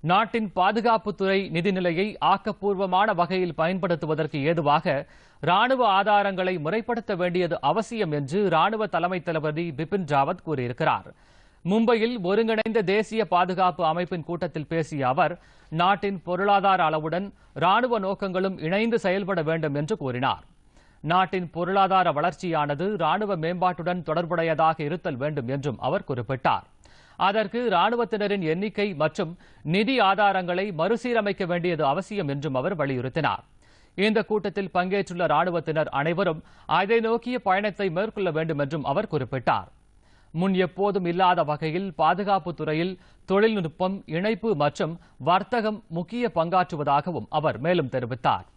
நாட்டின் பாதுகாப்புத்துறை நிதிநிலையை ஆக்கப்பூர்வமான வகையில் பயன்படுத்துவதற்கு ஏதுவாக ராணுவ ஆதாரங்களை முறைப்படுத்த வேண்டியது அவசியம் என்று ராணுவ தலைமை தளபதி பிபின் ராவத் கூறியிருக்கிறார் மும்பையில் ஒருங்கிணைந்த தேசிய பாதுகாப்பு அமைப்பின் கூட்டத்தில் பேசிய அவர் நாட்டின் பொருளாதார அளவுடன் ராணுவ நோக்கங்களும் இணைந்து செயல்பட வேண்டும் என்று கூறினார் நாட்டின் பொருளாதார வளர்ச்சியானது ராணுவ மேம்பாட்டுடன் தொடர்புடையதாக இருத்தல் வேண்டும் என்றும் அவர் குறிப்பிட்டார் அதற்கு ராணுவத்தினரின் எண்ணிக்கை மற்றும் நிதி ஆதாரங்களை மறுசீரமைக்க வேண்டியது அவசியம் என்றும் அவர் வலியுறுத்தினார் இந்த கூட்டத்தில் பங்கேற்றுள்ள ராணுவத்தினர் அனைவரும் அதை நோக்கிய பயணத்தை மேற்கொள்ள வேண்டும் என்றும் அவர் குறிப்பிட்டார் முன் எப்போதும் இல்லாத வகையில் பாதுகாப்புத் துறையில் தொழில்நுட்பம் இணைப்பு மற்றும் வர்த்தகம் முக்கிய பங்காற்றுவதாகவும் அவர் மேலும் தெரிவித்தார்